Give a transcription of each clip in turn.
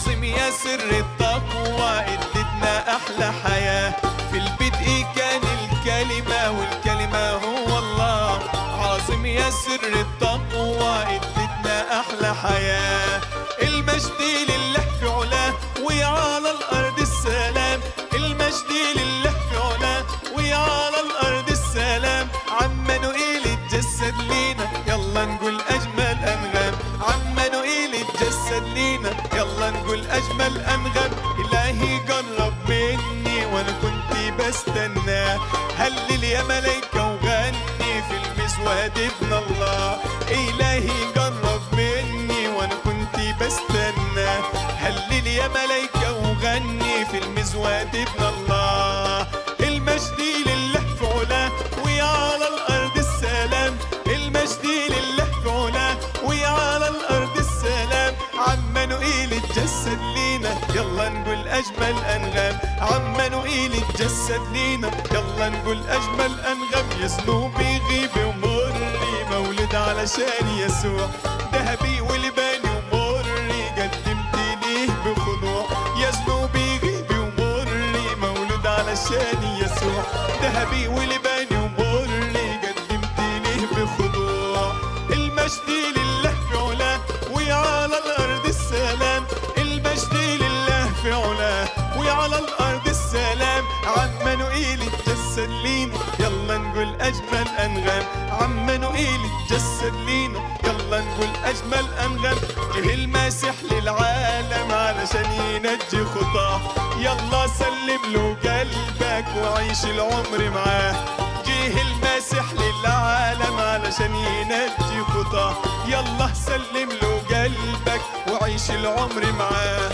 عاصم يا سر التقوى ادتنا احلى حياة في البدء كان الكلمة والكلمة هو الله عاصم يا سر التقوى ادتنا احلى حياة المجد لله في علاه وعلى الارض السلام المجد لله في علاه وعلى الارض السلام عمانوئيل اتجسد لينا يلا نقول اجمل انغام عمانوئيل اتجسد لينا يلا نقول اجمل انغام الهي قرب مني وانا كنت بستناه هلل يا ملايكه وغني في المزود ابن الله الهي قرب مني وانا كنت بستناه هلل يا ملايكه وغني في المزود ابن الله المجد لله في علاه وعلى الارض السلام المجد لله في علاه وعلى الارض السلام عمانوئيل اتجسد لينا يلا نقول اجمل انغام عمانوئيل اتجسد لينا يلا نقول اجمل انغام يا ذنوبي غيبي ومري مولد علشان يسوع ذهبي ولباني ومري قدمت ليه بخضوع يا ذنوبي غيبي ومري مولود علشان يسوع ذهبي ولباني ومري قدمت ليه بخضوع المجد لله في علاه وعلى الارض السلام المجد لله في علاه وعلى الارض السلام عمانوئيل اتجسد لينا يلا نقول اجمل انغام عمانوئيل اتجسد لينا يلا نقول اجمل انغام جه المسيح للعالم علشان ينجي خطاه يلا سلم له قلبك وعيش العمر معاه جه المسيح للعالم علشان ينجي خطاه يلا سلم له قلبك وعيش العمر معاه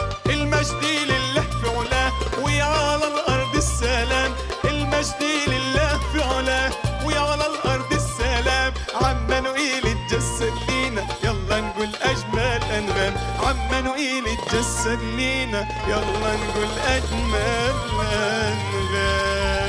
المجد لله في علاه وعلى الارض السلام المجد لله في علاه وعلى الارض السلام عمانوئيل اتجسد لينا يلا نقول اجمل انغام عمانوئيل اتجسد لينا يلا نقول اجمل انغام